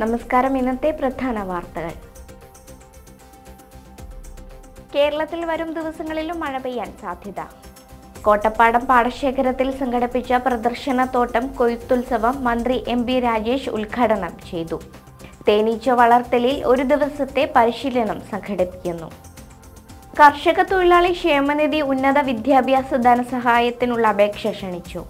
നമസ്കാരം ഇന്നത്തെ പ്രധാന വാർത്തകൾ കേരളത്തിൽ വരും ദിവസങ്ങളിലും മഴ പെയ്യാൻ സാധ്യത കോട്ടപ്പാടം പാടശേഖരത്തിൽ സംഘടിപ്പിച്ച പ്രദർശനത്തോട്ടം കൊയ്ത്തുത്സവം മന്ത്രി എം ബി രാജേഷ് ഉദ്ഘാടനം ചെയ്തു തേനീച്ച വളർത്തലിൽ ഒരു ദിവസത്തെ പരിശീലനം സംഘടിപ്പിക്കുന്നു കർഷക തൊഴിലാളി ക്ഷേമനിധി ഉന്നത വിദ്യാഭ്യാസ ധനസഹായത്തിനുള്ള അപേക്ഷ ക്ഷണിച്ചു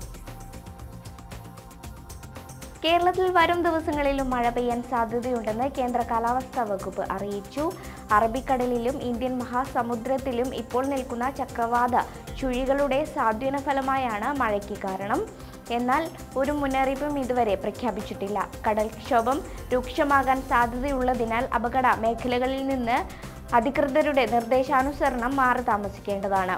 കേരളത്തിൽ വരും ദിവസങ്ങളിലും മഴ പെയ്യാൻ സാധ്യതയുണ്ടെന്ന് കേന്ദ്ര കാലാവസ്ഥാ വകുപ്പ് അറിയിച്ചു അറബിക്കടലിലും ഇന്ത്യൻ മഹാസമുദ്രത്തിലും ഇപ്പോൾ നിൽക്കുന്ന ചക്രവാത ചുഴികളുടെ സ്വാധീന ഫലമായാണ് മഴയ്ക്ക് കാരണം എന്നാൽ ഒരു മുന്നറിയിപ്പും ഇതുവരെ പ്രഖ്യാപിച്ചിട്ടില്ല കടൽക്ഷോഭം രൂക്ഷമാകാൻ സാധ്യതയുള്ളതിനാൽ അപകട മേഖലകളിൽ നിന്ന് അധികൃതരുടെ നിർദ്ദേശാനുസരണം മാറി താമസിക്കേണ്ടതാണ്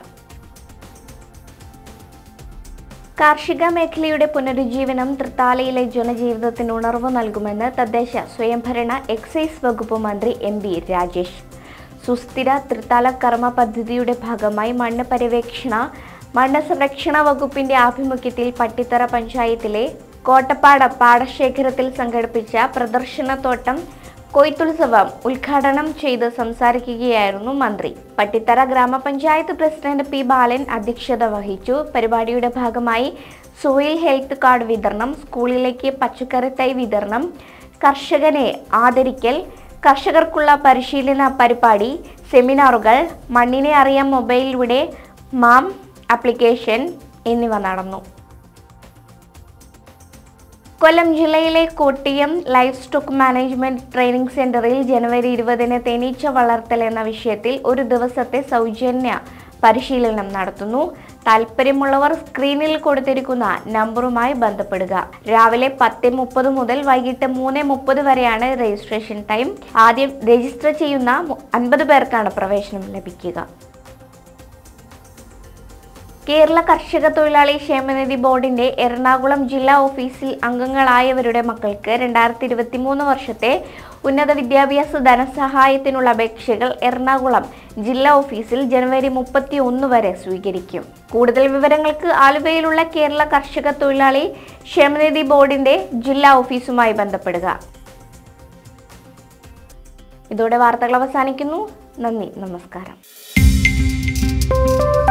കാർഷിക മേഖലയുടെ പുനരുജ്ജീവനം തൃത്താലയിലെ ജനജീവിതത്തിന് ഉണർവ് നൽകുമെന്ന് തദ്ദേശ സ്വയംഭരണ എക്സൈസ് വകുപ്പ് മന്ത്രി എം ബി രാജേഷ് സുസ്ഥിര തൃത്താല കർമ്മ പദ്ധതിയുടെ ഭാഗമായി മണ്ണ് പര്യവേക്ഷണ മണ്ണ് സംരക്ഷണ വകുപ്പിന്റെ ആഭിമുഖ്യത്തിൽ പട്ടിത്തറ പഞ്ചായത്തിലെ കോട്ടപ്പാടം പാടശേഖരത്തിൽ സംഘടിപ്പിച്ച പ്രദർശനത്തോട്ടം കൊയ്ത്തുത്സവം ഉദ്ഘാടനം ചെയ്ത് സംസാരിക്കുകയായിരുന്നു മന്ത്രി പട്ടിത്തറ ഗ്രാമപഞ്ചായത്ത് പ്രസിഡന്റ് പി ബാലൻ അധ്യക്ഷത വഹിച്ചു പരിപാടിയുടെ ഭാഗമായി സോയിൽ ഹെൽത്ത് കാർഡ് വിതരണം സ്കൂളിലേക്ക് പച്ചക്കറി തൈ വിതരണം കർഷകനെ ആദരിക്കൽ കർഷകർക്കുള്ള പരിശീലന പരിപാടി സെമിനാറുകൾ മണ്ണിനെ അറിയാം മൊബൈലിലൂടെ മാം ആപ്ലിക്കേഷൻ എന്നിവ നടന്നു കൊല്ലം ജില്ലയിലെ Kottayam life stock management training സെന്ററിൽ ജനുവരി ഇരുപതിന് തേനീച്ച വളർത്തൽ എന്ന വിഷയത്തിൽ ഒരു ദിവസത്തെ സൗജന്യ പരിശീലനം നടത്തുന്നു താല്പര്യമുള്ളവർ സ്ക്രീനിൽ കൊടുത്തിരിക്കുന്ന നമ്പറുമായി ബന്ധപ്പെടുക രാവിലെ പത്ത് മുപ്പത് മുതൽ വൈകിട്ട് മൂന്ന് മുപ്പത് വരെയാണ് രജിസ്ട്രേഷൻ ടൈം ആദ്യം രജിസ്റ്റർ ചെയ്യുന്ന അൻപത് പേർക്കാണ് പ്രവേശനം ലഭിക്കുക കേരള കർഷക തൊഴിലാളി ക്ഷേമനിധി ബോർഡിന്റെ എറണാകുളം ജില്ലാ ഓഫീസിൽ അംഗങ്ങളായവരുടെ മക്കൾക്ക് രണ്ടായിരത്തി ഇരുപത്തി മൂന്ന് വർഷത്തെ ഉന്നത വിദ്യാഭ്യാസ ധനസഹായത്തിനുള്ള അപേക്ഷകൾ എറണാകുളം ജില്ലാ ഓഫീസിൽ ജനുവരി മുപ്പത്തി ഒന്ന് വരെ സ്വീകരിക്കും കൂടുതൽ വിവരങ്ങൾക്ക് ആലുവയിലുള്ള കേരള കർഷക തൊഴിലാളി ക്ഷേമനിധി ബോർഡിന്റെ ജില്ലാ ഓഫീസുമായി ബന്ധപ്പെടുക ഇതോടെ വാർത്തകൾ അവസാനിക്കുന്നു നന്ദി നമസ്കാരം